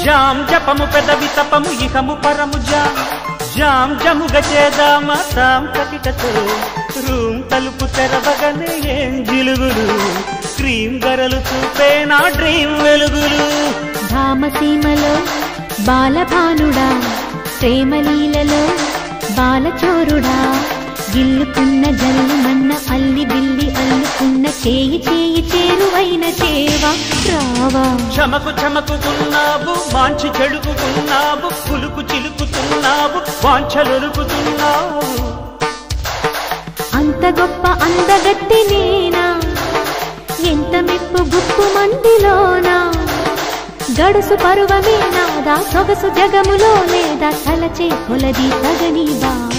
jam జపము పెదవి తపము ఇహము పరము జాం జాం జముగ చేదామా తాం కటిటతో రూమ్ తలుపు తెరవగనే ఏం జిలుగులు క్రీమ్ గరలు చూపే నా డ్రీమ్ వెలుగులు భామసీమలో బాలభానుడా ప్రేమలీలలో బాలచోరుడా గిల్లుకున్న జల్లుమన్న అల్లి బిల్లి అల్లుకున్న చేయి చేయి చేరువైన చేవా రావా చమకు చమకుతున్నావు వాంచి చెడుకుతున్నావు పులుకు చిలుకుతున్నావు వాంఛలొరుకుతున్నావు అంత గొప్ప అందగత్తి నేనా ఎంత మెప్పు గుప్పు మందిలోనా గడుసు పరువమే నాదా సొగసు జగములో లేదా తలచే కొలది తగని బా